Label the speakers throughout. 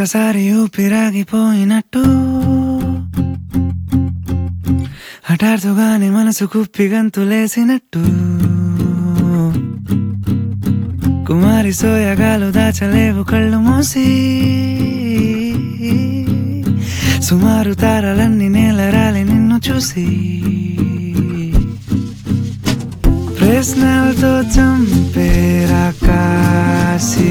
Speaker 1: ఒక్కసారి ఊపిరాగిపోయినట్టు హఠాత్తుగానే మనసు కుప్పి గంతులేసినట్టు కుమారి సోయగాలు దాచలేవు కళ్ళు మూసి సుమారు తారలన్నీ నేలరాలి నిన్ను చూసి ప్రశ్నలతో చంపేరా కాసి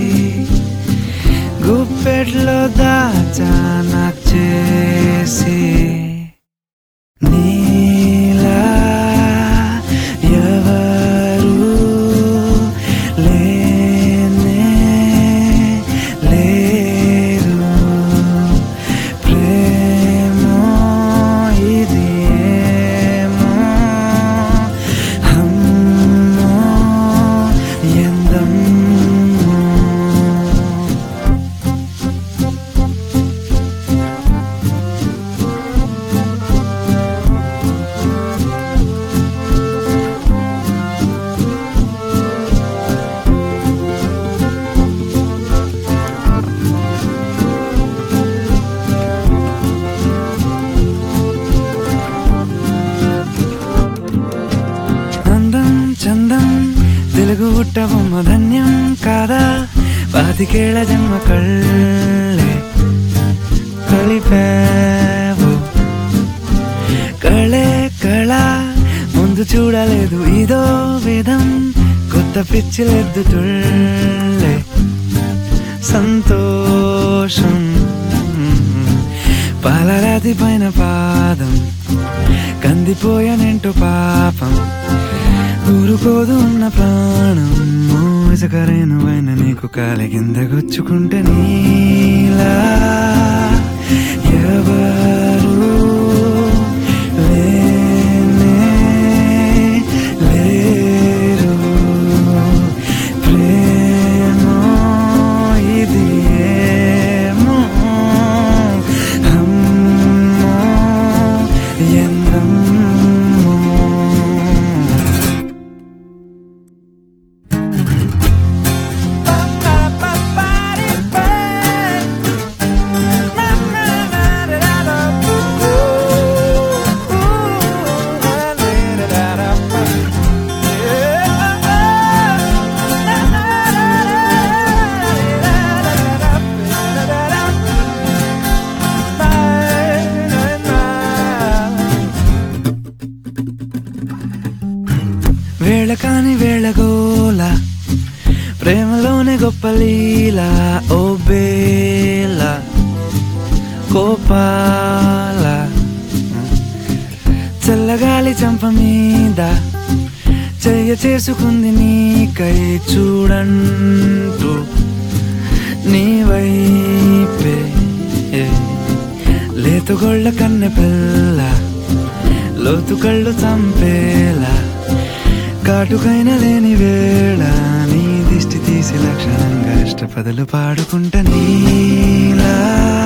Speaker 1: గుప్పెట్లో దాచాన చేసి నీలా ఎవరు లేనే లేరు ప్రేమో ఇది ఏమో అమ్మో ఎందమ్మో అందం చందం తెలుగు బుట్టబొమ్మ ధన్యం కాదా పాతికేళ్ల జన్మ కళ్ళే కలిపావు కళే కళ ముందు చూడలేదు ఇదో విధం కొత్త పిచ్చిలెద్దు తుళ్ళే సంతోషం పాలరాతి పైన పాదం కందిపోయానంటూ పాపం ఊరుకోదు ఉన్న ప్రాణం ఇసుకరేను పైన నీకు కాలి కింద గుచ్చుకుంటే నీలా ఎవరు లేనే లేరు ప్రేమో ఇది ఏమో అమ్మో ఎందమ్మో వేళ కాని వేళగోల ప్రేమలోనే గొప్ప లీల ఓ బేల కోపాల చల్లగాలి చంప మీద చెయ్య చేసుకుంది నీకై చూడంటూ నీ వైపే లేతుగొళ్ళ కన్నె పిల్ల లోతు కళ్ళు చంపేలా కాటుకైన లేని వేళ నీ దిష్టి తీసి లక్షణంగా ఇష్టపదలు పాడుకుంటా నీలా